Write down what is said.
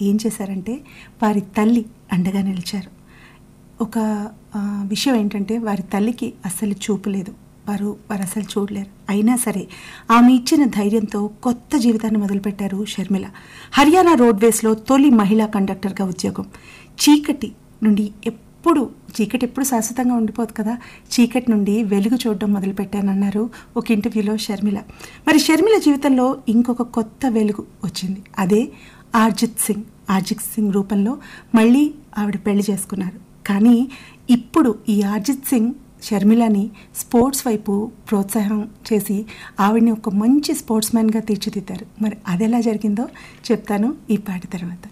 ఏం చేశారంటే వారి తల్లి అండగా నిలిచారు ఒక ఆ, విషయం ఏంటంటే వారి తల్లికి అస్సలు చూపు లేదు వారు వారు అసలు చూడలేరు అయినా సరే ఆమె ఇచ్చిన ధైర్యంతో కొత్త జీవితాన్ని మొదలుపెట్టారు షర్మిల హర్యానా రోడ్వేస్లో తొలి మహిళా కండక్టర్గా ఉద్యోగం చీకటి నుండి ఎప్పుడు చీకటి ఎప్పుడు శాశ్వతంగా ఉండిపోదు కదా చీకటి నుండి వెలుగు చూడడం మొదలుపెట్టానన్నారు ఒక ఇంటర్వ్యూలో షర్మిల మరి షర్మిల జీవితంలో ఇంకొక కొత్త వెలుగు వచ్చింది అదే ఆర్జిత్ సింగ్ ఆర్జిత్ సింగ్ రూపంలో మళ్ళీ ఆవిడ పెళ్లి చేసుకున్నారు కానీ ఇప్పుడు ఈ ఆర్జిత్ సింగ్ షర్మిలని స్పోర్ట్స్ వైపు ప్రోత్సాహం చేసి ఆవిడని ఒక మంచి స్పోర్ట్స్ మ్యాన్గా తీర్చిదిద్దారు మరి అది ఎలా జరిగిందో చెప్తాను ఈ పాట తర్వాత